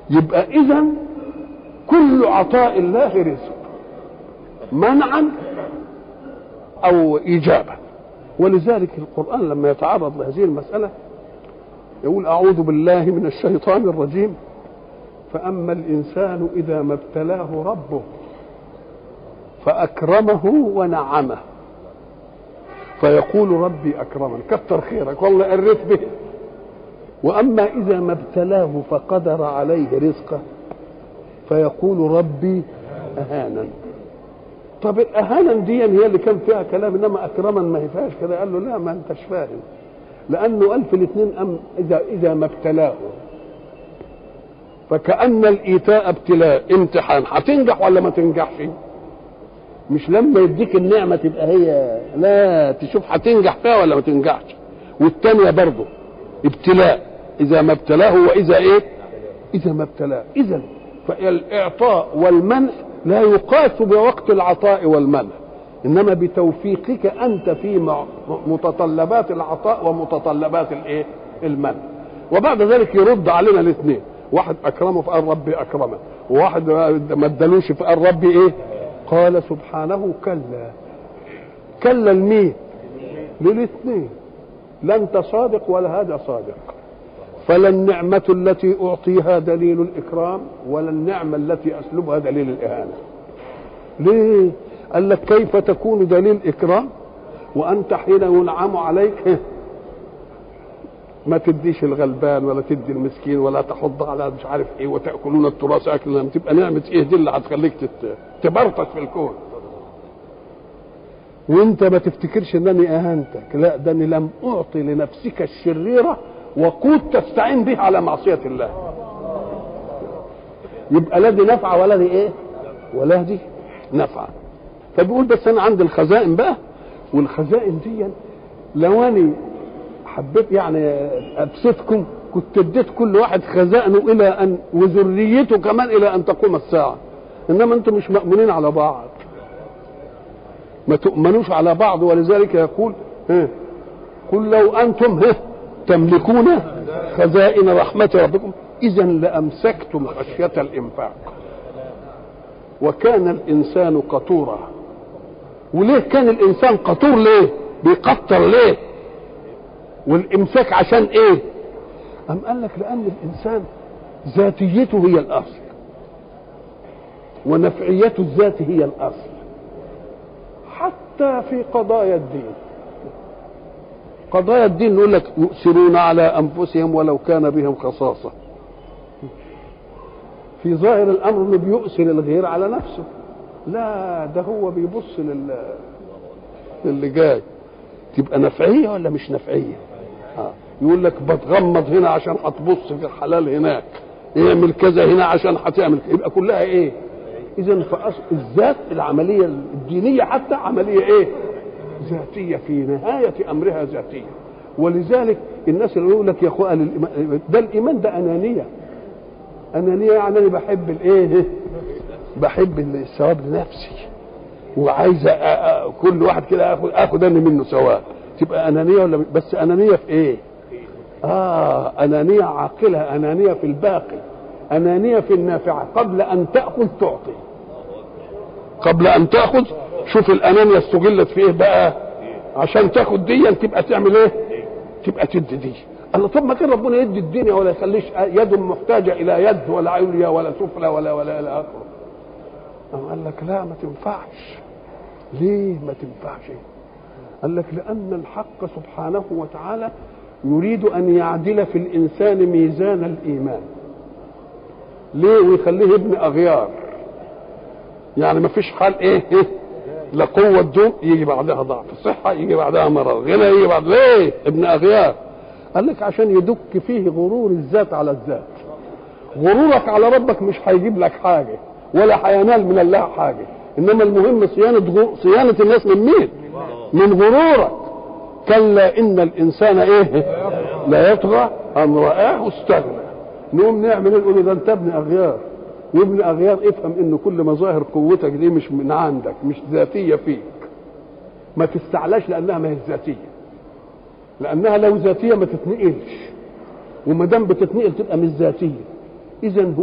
يبقى اذا كل عطاء الله رزق منعا او ايجابا ولذلك القران لما يتعرض لهذه المساله يقول اعوذ بالله من الشيطان الرجيم فاما الانسان اذا ما ابتلاه ربه فاكرمه ونعمه فيقول ربي اكرمن كتر خيرك والله قريت به واما اذا ما ابتلاه فقدر عليه رزقه فيقول ربي اهانا طب الاهانا دي هي اللي كان فيها كلام انما اكرما ما هي فيهاش كده قال له لا ما انتش فاهم لانه قال في الاثنين أم اذا اذا ما ابتلاه فكأن الإيتاء ابتلاء امتحان هتنجح ولا ما تنجحش مش لما يديك النعمة تبقى هي لا تشوف هتنجح فيها ولا ما تنجحش والتانية برضه ابتلاء إذا ما ابتلاه وإذا إيه إذا ما ابتلاه إذا فالإعطاء والمنع لا يقاس بوقت العطاء والمنع إنما بتوفيقك أنت في متطلبات العطاء ومتطلبات الإيه المنع وبعد ذلك يرد علينا الاثنين واحد اكرمه فقال ربي اكرمه وواحد ما ادالوش فقال ربي ايه قال سبحانه كلا كلا لمين للاثنين لا انت صادق ولا هذا صادق فلا النعمة التي أعطيها دليل الإكرام ولا النعمة التي أسلبها دليل الإهانة ليه؟ قال لك كيف تكون دليل إكرام وأنت حين ينعم عليك ما تديش الغلبان ولا تدي المسكين ولا تحض على مش عارف ايه وتاكلون التراث اكلا لما تبقى نعمه ايه دي اللي هتخليك تت... تبرطش في الكون وانت ما تفتكرش انني اهانتك لا ده اني لم اعطي لنفسك الشريره وقود تستعين به على معصيه الله يبقى لا دي نفعه ولا دي ايه ولا دي نفعه فبيقول بس انا عندي الخزائن بقى والخزائن دي لو اني حبيت يعني ابسطكم كنت اديت كل واحد خزائنه الى ان وذريته كمان الى ان تقوم الساعه انما انتم مش مامونين على بعض ما تؤمنوش على بعض ولذلك يقول ها قل لو انتم ها تملكون خزائن رحمه ربكم اذا لامسكتم خشيه الانفاق وكان الانسان قطورا وليه كان الانسان قطور ليه بيقطر ليه والامساك عشان ايه ام قال لك لان الانسان ذاتيته هي الاصل ونفعيته الذات هي الاصل حتى في قضايا الدين قضايا الدين يقول لك يؤثرون على انفسهم ولو كان بهم خصاصه في ظاهر الامر انه بيؤثر الغير على نفسه لا ده هو بيبص لل للي جاي تبقى نفعيه ولا مش نفعيه آه. يقول لك بتغمض هنا عشان هتبص في الحلال هناك اعمل كذا هنا عشان هتعمل يبقى كلها ايه اذا فأصل الذات العمليه الدينيه حتى عمليه ايه ذاتيه في نهايه امرها ذاتيه ولذلك الناس اللي يقول لك يا اخوان ده الايمان ده انانيه انانيه يعني انا بحب الايه بحب الثواب لنفسي وعايز كل واحد كده اخد اخد انا منه ثواب تبقى انانيه ولا بس انانيه في ايه اه انانيه عاقله انانيه في الباقي انانيه في النافعه قبل ان تاخذ تعطي قبل ان تاخذ شوف الانانيه استغلت في ايه بقى عشان تاخد دي تبقى تعمل ايه تبقى تدي دي الله طب ما كان ربنا يدي الدنيا ولا يخليش يد محتاجه الى يد ولا عليا ولا سفلى ولا ولا الى اخره قال لك لا ما تنفعش ليه ما تنفعش قال لك لأن الحق سبحانه وتعالى يريد أن يعدل في الإنسان ميزان الإيمان ليه ويخليه ابن أغيار يعني ما فيش حال إيه, إيه لا قوة دوم يجي بعدها ضعف صحة يجي بعدها مرض غنى يجي بعد ليه ابن أغيار قال لك عشان يدك فيه غرور الذات على الذات غرورك على ربك مش هيجيب لك حاجة ولا هينال من الله حاجة إنما المهم صيانة صيانة الناس من مين؟ من غرورك كلا ان الانسان ايه لا يطغى ان رآه استغنى نقوم نعمل ايه نقول ده انت ابن اغيار وابن اغيار افهم ان كل مظاهر قوتك دي مش من عندك مش ذاتيه فيك ما تستعلاش لانها ما هي ذاتيه لانها لو ذاتيه ما تتنقلش وما دام بتتنقل تبقى مش ذاتيه اذا